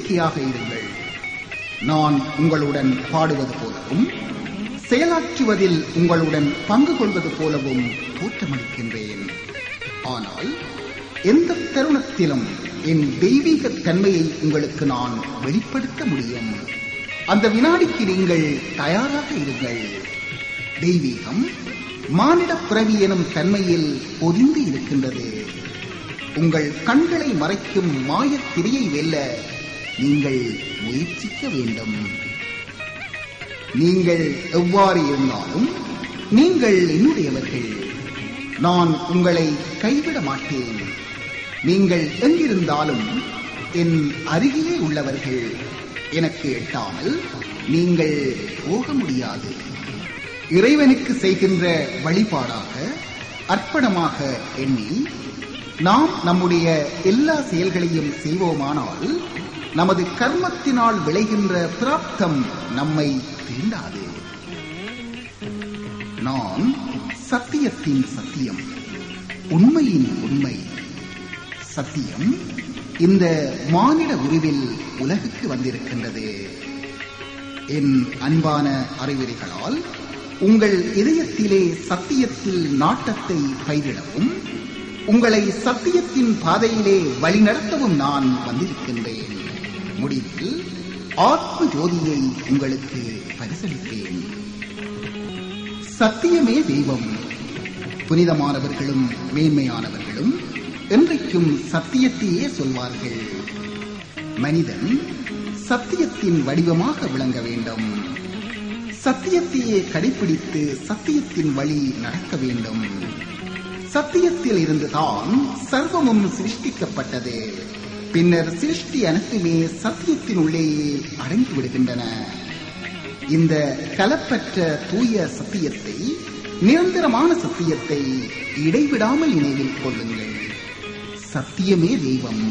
எச்சரிக்கையாக இருங்கள் நான் உங்களுடன் பாடுவது போலவும் செயலாற்றுவதில் உங்களுடன் பங்கு கொள்வது போலவும் தோற்றமளிக்கின்றேன் ஆனால் எந்த தருணத்திலும் என் தெய்வீக தன்மையை உங்களுக்கு நான் வெளிப்படுத்த முடியும் அந்த வினாடிக்கு நீங்கள் தயாராக இருங்கள் தெய்வீகம் மானிட பிறவி எனும் தன்மையில் பொதிந்து இருக்கின்றது உங்கள் கண்களை மறைக்கும் மாயத் திரையை வெல்ல நீங்கள் முயற்சிக்க வேண்டும் நீங்கள் எவ்வாறு இருந்தாலும் நீங்கள் என்னுடையவர்கள் நான் உங்களை கைவிட மாட்டேன் நீங்கள் எங்கிருந்தாலும் என் அருகிலே உள்ளவர்கள் எனக்கு எட்டாமல் நீங்கள் போக முடியாது இறைவனுக்கு செய்கின்ற வழிபாடாக அர்ப்பணமாக எண்ணி நாம் நம்முடைய எல்லா செயல்களையும் செய்வோமானால் நமது கர்மத்தினால் விளைகின்ற பிராப்தம் நம்மை தீண்டாது நான் சத்தியத்தின் சத்தியம் உண்மையின் உண்மை சத்தியம் இந்த மானிட உருவில் உலகுக்கு வந்திருக்கின்றது என் அன்பான அறிவுரைகளால் உங்கள் இதயத்திலே சத்தியத்தில் நாட்டத்தை பயிரிடவும் உங்களை சத்தியத்தின் பாதையிலே வழிநடத்தவும் நான் வந்திருக்கின்றேன் முடிவில் ஆத்ம ஜோதியை உங்களுக்கு பரிசளித்தேன் சத்தியமே தெய்வம் புனிதமானவர்களும் மேன்மையானவர்களும் என்றைக்கும் சத்தியத்தையே சொல்வார்கள் மனிதன் சத்தியத்தின் வடிவமாக விளங்க வேண்டும் சத்தியத்தையே கடைபிடித்து சத்தியத்தின் வழி நடக்க வேண்டும் சத்தியத்தில் இருந்துதான் சர்வமும் சிருஷ்டிக்கப்பட்டது பின்னர் சிருஷ்டி அனைத்துமே சத்தியத்தின் உள்ளேயே அடங்கி விடுகின்றன இந்த கலப்பற்ற தூய சத்தியத்தை நிரந்தரமான சத்தியத்தை இடைவிடாமல் நினைவில் கொள்ளுங்கள் சத்தியமே தெய்வம்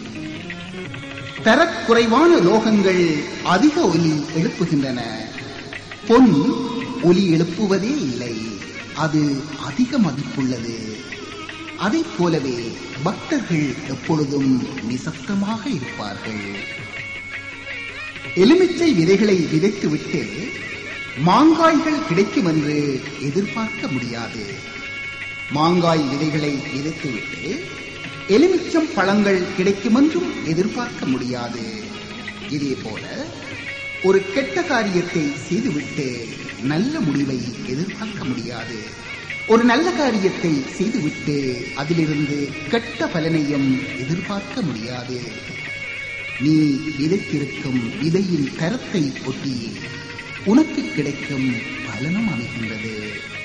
தரக்குறைவான லோகங்கள் அதிக ஒலி எழுப்புகின்றன பொன் ஒலி எழுப்புவதே இல்லை அது அதிக மதிப்புள்ளது அதைப் போலவே பக்தர்கள் எப்பொழுதும் நிசப்தமாக இருப்பார்கள் எலுமிச்சை விதைகளை விதைத்துவிட்டு மாங்காய்கள் கிடைக்கும் என்று எதிர்பார்க்க முடியாது மாங்காய் விதைகளை விதைத்துவிட்டு எலுமிச்சம் பழங்கள் கிடைக்கும் என்றும் எதிர்பார்க்க முடியாது இதே போல ஒரு கெட்ட காரியத்தை செய்துவிட்டு நல்ல முடிவை எதிர்பார்க்க முடியாது ஒரு நல்ல காரியத்தை செய்துவிட்டு அதிலிருந்து கெட்ட பலனையும் எதிர்பார்க்க முடியாது நீ விதைத்திருக்கும் விதையின் கரத்தை ஒட்டியே உனக்கு கிடைக்கும் பலனும் அமைகின்றது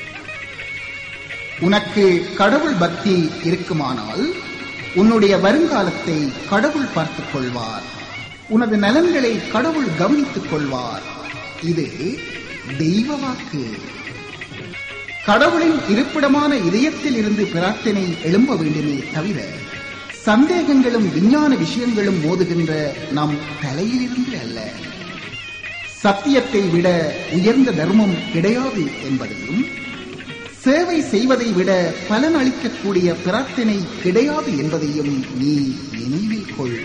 உனக்கு கடவுள் பக்தி இருக்குமானால் உன்னுடைய வருங்காலத்தை கடவுள் பார்த்துக் கொள்வார் உனது நலன்களை கடவுள் கவனித்துக் கொள்வார் இது தெய்வ வாக்கு கடவுளின் இருப்பிடமான இதயத்தில் இருந்து பிரார்த்தனை எழும்ப வேண்டுமே தவிர சந்தேகங்களும் விஞ்ஞான விஷயங்களும் மோதுகின்ற நம் தலையிலிருந்து அல்ல சத்தியத்தை விட உயர்ந்த தர்மம் கிடையாது என்பதையும் சேவை செய்வதை விட பலன் அளிக்கக்கூடிய பிரார்த்தனை கிடையாது என்பதையும் நீ நினைவில் கொள்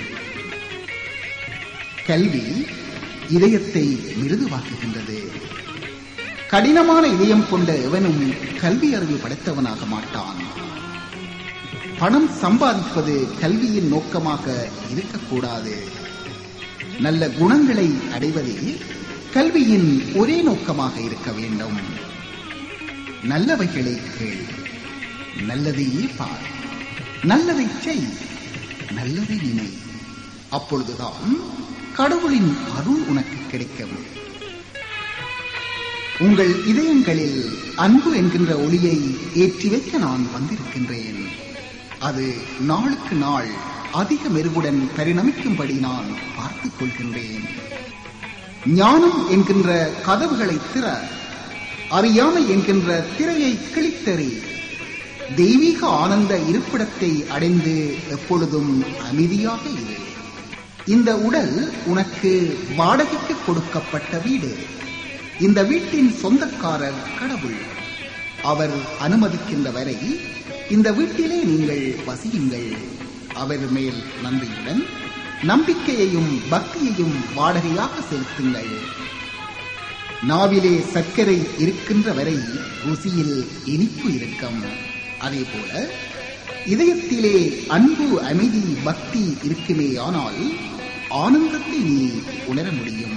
கல்வி இதயத்தை மிருதுவாக்குகின்றது கடினமான இதயம் கொண்ட எவனும் கல்வி அறிவு படைத்தவனாக மாட்டான் பணம் சம்பாதிப்பது கல்வியின் நோக்கமாக இருக்கக்கூடாது நல்ல குணங்களை அடைவதே கல்வியின் ஒரே நோக்கமாக இருக்க வேண்டும் நல்லவைகளை கேள் நல்லதையே பார் நல்லதை செய் நல்லதை நினை அப்பொழுதுதான் கடவுளின் அருள் உனக்கு கிடைக்கும் உங்கள் இதயங்களில் அன்பு என்கின்ற ஒளியை ஏற்றி வைக்க நான் வந்திருக்கின்றேன் அது நாளுக்கு நாள் அதிக மெருகுடன் பரிணமிக்கும்படி நான் பார்த்துக் கொள்கின்றேன் ஞானம் என்கின்ற கதவுகளை திற அறியாமை என்கின்ற திரையை கிழித்தறி தெய்வீக ஆனந்த இருப்பிடத்தை அடைந்து எப்பொழுதும் அமைதியாக இரு இந்த உடல் உனக்கு வாடகைக்கு கொடுக்கப்பட்ட வீடு இந்த வீட்டின் சொந்தக்காரர் கடவுள் அவர் அனுமதிக்கின்ற வரை இந்த வீட்டிலே நீங்கள் வசியுங்கள் அவர் மேல் நன்றியுடன் நம்பிக்கையையும் பக்தியையும் வாடகையாக செலுத்துங்கள் நாவிலே சர்க்கரை இருக்கின்ற வரை ருசியில் இனிப்பு இருக்கும் அதே போல இதயத்திலே அன்பு அமைதி பக்தி இருக்குமே ஆனால் ஆனந்தத்தை நீ உணர முடியும்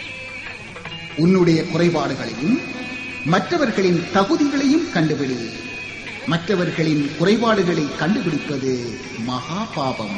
உன்னுடைய குறைபாடுகளையும் மற்றவர்களின் தகுதிகளையும் கண்டுபிடி மற்றவர்களின் குறைபாடுகளை கண்டுபிடிப்பது மகா பாபம்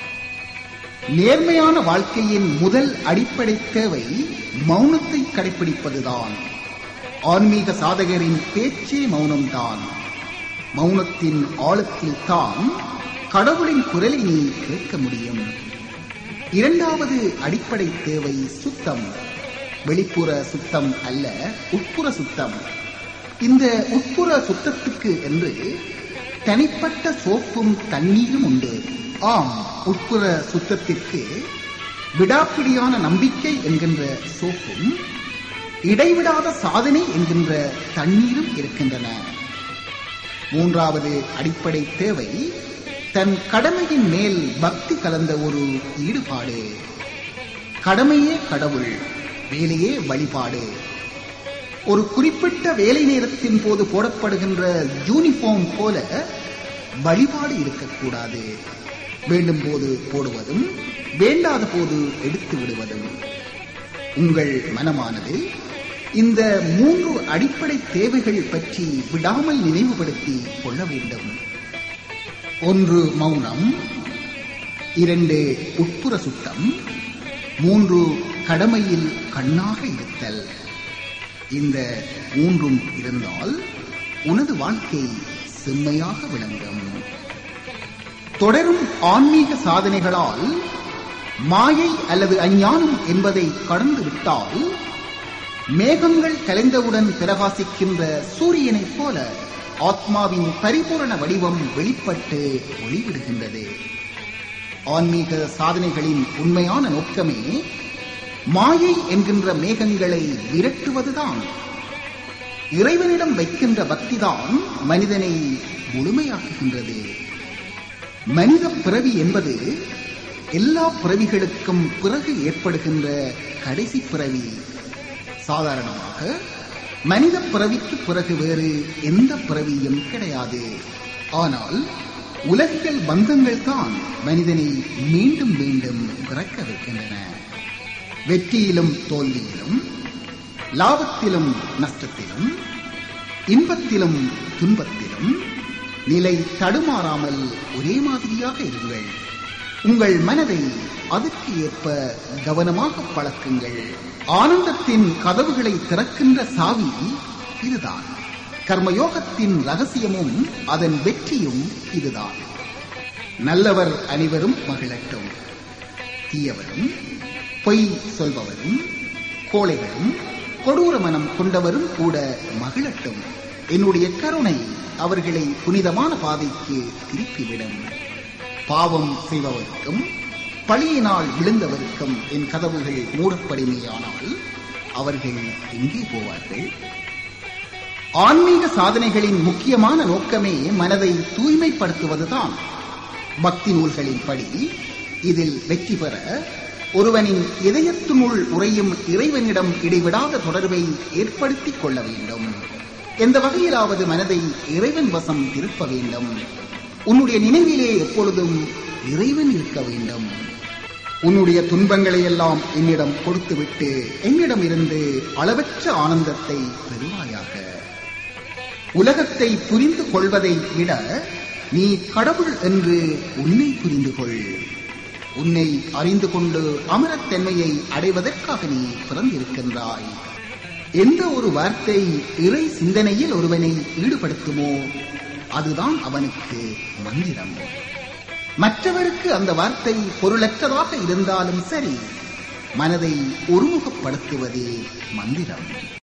நேர்மையான வாழ்க்கையின் முதல் அடிப்படை தேவை மௌனத்தை கடைபிடிப்பதுதான் ஆன்மீக சாதகரின் பேச்சே மௌனம்தான் மௌனத்தின் ஆழத்தில் தான் கடவுளின் குரலை நீ கேட்க முடியும் இரண்டாவது அடிப்படை தேவை சுத்தம் வெளிப்புற சுத்தம் அல்ல உட்புற சுத்தம் இந்த உட்புற சுத்தத்துக்கு என்று தனிப்பட்ட சோப்பும் தண்ணீரும் உண்டு ஆம் உட்புற சுத்தத்திற்கு விடாப்பிடியான நம்பிக்கை என்கின்ற சோப்பும் இடைவிடாத சாதனை என்கின்ற தண்ணீரும் இருக்கின்றன மூன்றாவது அடிப்படை தேவை தன் கடமையின் மேல் பக்தி கலந்த ஒரு ஈடுபாடு கடமையே கடவுள் வேலையே வழிபாடு ஒரு குறிப்பிட்ட வேலை நேரத்தின் போது போடப்படுகின்ற யூனிஃபார்ம் போல வழிபாடு இருக்கக்கூடாது வேண்டும் போது போடுவதும் வேண்டாத போது எடுத்து விடுவதும் உங்கள் மனமானது இந்த மூன்று அடிப்படை தேவைகள் பற்றி விடாமல் நினைவுபடுத்தி கொள்ள வேண்டும் ஒன்று மௌனம் இரண்டு உட்புற சுத்தம் மூன்று கடமையில் கண்ணாக இருத்தல் இந்த மூன்றும் இருந்தால் உனது வாழ்க்கை செம்மையாக விளங்கும் தொடரும் ஆன்மீக சாதனைகளால் மாயை அல்லது அஞ்ஞானம் என்பதை கடந்து விட்டால் மேகங்கள் கலைந்தவுடன் பிரகாசிக்கின்ற சூரியனைப் போல ஆத்மாவின் பரிபூரண வடிவம் வெளிப்பட்டு ஒளிவிடுகின்றது ஆன்மீக சாதனைகளின் உண்மையான நோக்கமே மாயை என்கின்ற மேகங்களை விரட்டுவதுதான் இறைவனிடம் வைக்கின்ற பக்திதான் மனிதனை முழுமையாக்குகின்றது மனித பிறவி என்பது எல்லா பிறவிகளுக்கும் பிறகு ஏற்படுகின்ற கடைசி பிறவி சாதாரணமாக மனித பிறவிக்கு பிறகு வேறு எந்த பிறவியும் கிடையாது ஆனால் உலகியல் பந்தங்கள் தான் மனிதனை மீண்டும் மீண்டும் பிறக்க வைக்கின்றன வெற்றியிலும் தோல்வியிலும் லாபத்திலும் நஷ்டத்திலும் இன்பத்திலும் துன்பத்திலும் நிலை தடுமாறாமல் ஒரே மாதிரியாக இருங்கள் உங்கள் மனதை அதற்கு ஏற்ப கவனமாக பழக்குங்கள் ஆனந்தத்தின் கதவுகளை திறக்கின்ற சாவி இதுதான் கர்மயோகத்தின் ரகசியமும் அதன் வெற்றியும் இதுதான் நல்லவர் அனைவரும் மகிழட்டும் தீயவரும் பொய் சொல்பவரும் கோழைகளும் கொடூர மனம் கொண்டவரும் கூட மகிழட்டும் என்னுடைய கருணை அவர்களை புனிதமான பாதைக்கு திருப்பிவிடும் பாவம் செய்பவருக்கும் பழியினால் விழுந்தவருக்கும் என் கதவுகள் மூடப்படுமையானால் அவர்கள் எங்கே போவார்கள் ஆன்மீக சாதனைகளின் முக்கியமான நோக்கமே மனதை தூய்மைப்படுத்துவதுதான் பக்தி நூல்களின்படி இதில் வெற்றி பெற ஒருவனின் இதயத்தினுள் உறையும் இறைவனிடம் இடைவிடாத தொடர்பை ஏற்படுத்திக் கொள்ள வேண்டும் எந்த வகையிலாவது மனதை இறைவன் வசம் திருப்ப வேண்டும் உன்னுடைய நினைவிலே எப்பொழுதும் இறைவன் இருக்க வேண்டும் உன்னுடைய துன்பங்களை எல்லாம் என்னிடம் கொடுத்துவிட்டு என்னிடம் இருந்து அளவற்ற ஆனந்தத்தை பெறுவாயாக உலகத்தை புரிந்து கொள்வதை விட நீ கடவுள் என்று உன்னை புரிந்து கொள் உன்னை அறிந்து கொண்டு அமரத்தன்மையை அடைவதற்காக நீ பிறந்திருக்கின்றாய் எந்த ஒரு வார்த்தை இறை சிந்தனையில் ஒருவனை ஈடுபடுத்துமோ அதுதான் அவனுக்கு மந்திரம் மற்றவருக்கு அந்த வார்த்தை பொருளற்றதாக இருந்தாலும் சரி மனதை ஒருமுகப்படுத்துவதே மந்திரம்